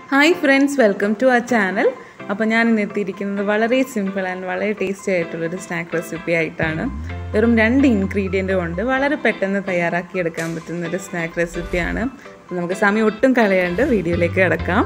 hi friends welcome to ആ channel അപ്പോൾ ഞാൻ ഇന്ന് എത്തിയിരിക്കുന്നത് വളരെ സിമ്പിൾ ആൻഡ് വളരെ ടേസ്റ്റി ആയിട്ടുള്ളൊരു സ്നാക്ക് റെസിപ്പി ആയിട്ടാണ് വെറും രണ്ട് ഇൻഗ്രീഡിയൻ്റ് കൊണ്ട് വളരെ പെട്ടെന്ന് തയ്യാറാക്കിയെടുക്കാൻ പറ്റുന്ന ഒരു സ്നാക്ക് റെസിപ്പിയാണ് അപ്പോൾ നമുക്ക് സമയം ഒട്ടും കളയാണ്ട് വീഡിയോയിലേക്ക് കിടക്കാം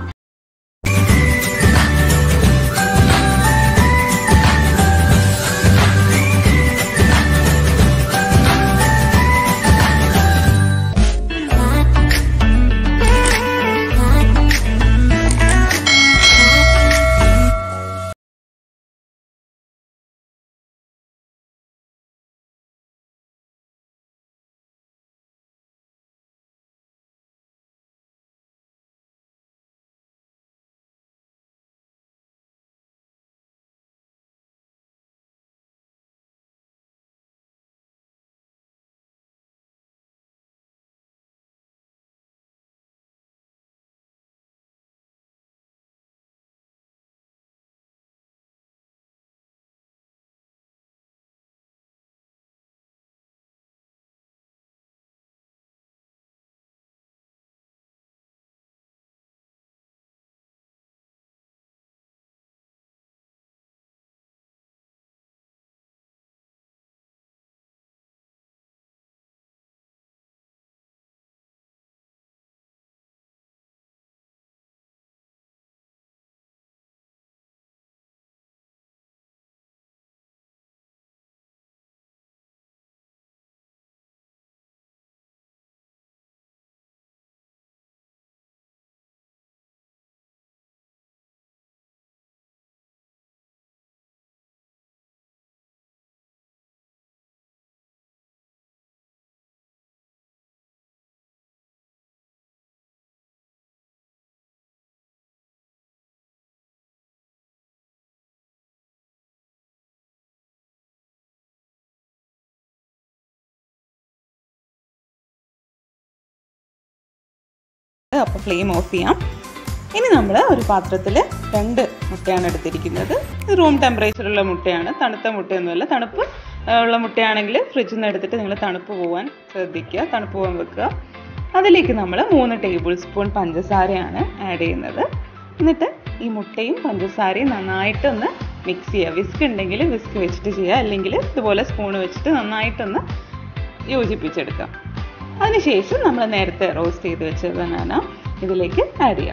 അപ്പോൾ ഫ്ലെയിം ഓഫ് ചെയ്യാം ഇനി നമ്മൾ ഒരു പാത്രത്തിൽ രണ്ട് മുട്ടയാണ് എടുത്തിരിക്കുന്നത് റൂം ടെമ്പറേച്ചറുള്ള മുട്ടയാണ് തണുത്ത മുട്ടയൊന്നുമല്ല തണുപ്പ് ഉള്ള മുട്ടയാണെങ്കിൽ ഫ്രിഡ്ജിൽ നിന്ന് എടുത്തിട്ട് നിങ്ങൾ തണുപ്പ് പോകാൻ ശ്രദ്ധിക്കുക തണുപ്പ് പോകാൻ വെക്കുക അതിലേക്ക് നമ്മൾ മൂന്ന് ടേബിൾ സ്പൂൺ പഞ്ചസാരയാണ് ആഡ് ചെയ്യുന്നത് എന്നിട്ട് ഈ മുട്ടയും പഞ്ചസാരയും നന്നായിട്ടൊന്ന് മിക്സ് ചെയ്യുക വിസ്ക് ഉണ്ടെങ്കിൽ വിസ്ക് വെച്ചിട്ട് ചെയ്യുക അല്ലെങ്കിൽ ഇതുപോലെ സ്പൂൺ വെച്ചിട്ട് നന്നായിട്ടൊന്ന് യോജിപ്പിച്ചെടുക്കാം അതിനുശേഷം നമ്മൾ നേരത്തെ റോസ്റ്റ് ചെയ്ത് വെച്ച ബനാന ഇതിലേക്ക് ആഡ് ചെയ്യാം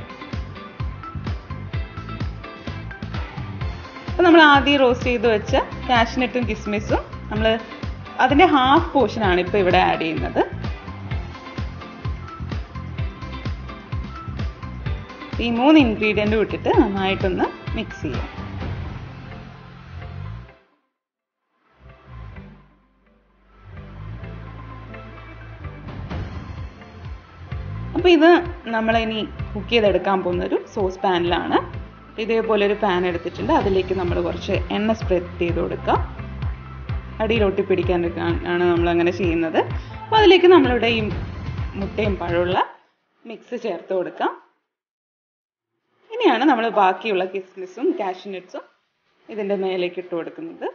അപ്പോൾ നമ്മൾ ആദ്യം റോസ്റ്റ് ചെയ്ത് വെച്ച കാഷ്നട്ടും കിസ്മിസും നമ്മൾ അതിൻ്റെ ഹാഫ് പോർഷനാണ് ഇപ്പോൾ ഇവിടെ ആഡ് ചെയ്യുന്നത് ഈ മൂന്ന് ഇൻഗ്രീഡിയൻറ്റും ഇട്ടിട്ട് നന്നായിട്ടൊന്ന് മിക്സ് ചെയ്യാം അപ്പോൾ ഇത് നമ്മളിനി കുക്ക് ചെയ്തെടുക്കാൻ പോകുന്ന ഒരു സോസ് പാനിലാണ് ഇതേപോലെ ഒരു പാൻ എടുത്തിട്ടുണ്ട് അതിലേക്ക് നമ്മൾ കുറച്ച് എണ്ണ സ്പ്രെഡ് ചെയ്ത് കൊടുക്കുക അടിയിൽ ഒട്ടിപ്പിടിക്കാൻ ആണ് നമ്മൾ അങ്ങനെ ചെയ്യുന്നത് അപ്പോൾ അതിലേക്ക് നമ്മളിവിടെ ഈ മുട്ടയും പഴമുള്ള മിക്സ് ചേർത്ത് കൊടുക്കാം ഇനിയാണ് നമ്മൾ ബാക്കിയുള്ള കിസ്മിസും കാഷ്നട്ട്സും ഇതിൻ്റെ മേലേക്ക് ഇട്ട് കൊടുക്കുന്നത്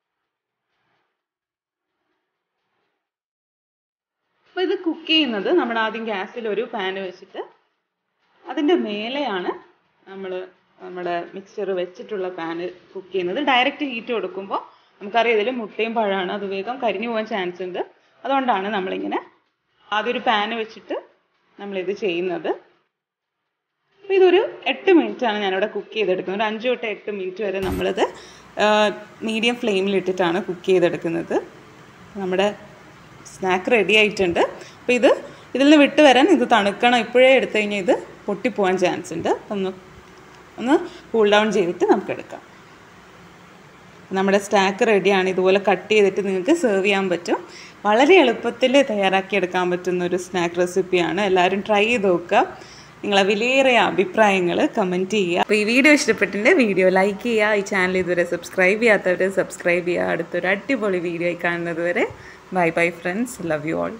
അപ്പോൾ ഇത് കുക്ക് ചെയ്യുന്നത് നമ്മൾ ആദ്യം ഗ്യാസിൽ ഒരു പാൻ വെച്ചിട്ട് അതിൻ്റെ മേലെയാണ് നമ്മൾ നമ്മുടെ മിക്സ്ചർ വെച്ചിട്ടുള്ള പാന് കുക്ക് ചെയ്യുന്നത് ഡയറക്റ്റ് ഹീറ്റ് കൊടുക്കുമ്പോൾ നമുക്കറിയാം ഇതിൽ മുട്ടയും പഴമാണ് അത് വേഗം കരിഞ്ഞു പോകാൻ ചാൻസ് ഉണ്ട് അതുകൊണ്ടാണ് നമ്മളിങ്ങനെ ആദ്യം ഒരു പാന് വെച്ചിട്ട് നമ്മളിത് ചെയ്യുന്നത് അപ്പോൾ ഇതൊരു എട്ട് മിനിറ്റാണ് ഞാനിവിടെ കുക്ക് ചെയ്തെടുക്കുന്നത് ഒരു അഞ്ച് തൊട്ട് എട്ട് മിനിറ്റ് വരെ നമ്മളിത് മീഡിയം ഫ്ലെയിമിൽ ഇട്ടിട്ടാണ് കുക്ക് ചെയ്തെടുക്കുന്നത് നമ്മുടെ സ്നാക്ക് റെഡി ആയിട്ടുണ്ട് അപ്പോൾ ഇത് ഇതിൽ നിന്ന് വിട്ട് വരാൻ ഇത് തണുക്കണം ഇപ്പോഴേ എടുത്തു കഴിഞ്ഞാൽ ഇത് പൊട്ടിപ്പോവാൻ ചാൻസ് ഉണ്ട് ഒന്ന് ഒന്ന് കൂൾ ഡൗൺ ചെയ്തിട്ട് നമുക്ക് എടുക്കാം നമ്മുടെ സ്റ്റാക്ക് റെഡിയാണ് ഇതുപോലെ കട്ട് ചെയ്തിട്ട് നിങ്ങൾക്ക് സെർവ് ചെയ്യാൻ പറ്റും വളരെ എളുപ്പത്തിൽ തയ്യാറാക്കിയെടുക്കാൻ പറ്റുന്ന ഒരു സ്നാക്ക് റെസിപ്പിയാണ് എല്ലാവരും ട്രൈ ചെയ്ത് നോക്കുക നിങ്ങളെ വിലയേറിയ അഭിപ്രായങ്ങൾ കമൻറ്റ് ചെയ്യുക അപ്പോൾ ഈ വീഡിയോ ഇഷ്ടപ്പെട്ടിൻ്റെ വീഡിയോ ലൈക്ക് ചെയ്യുക ഈ ചാനൽ ഇതുവരെ സബ്സ്ക്രൈബ് ചെയ്യാത്തവർ സബ്സ്ക്രൈബ് ചെയ്യുക അടുത്തൊരു അടിപൊളി വീഡിയോ ആയി കാണുന്നത് വരെ bye bye friends love you all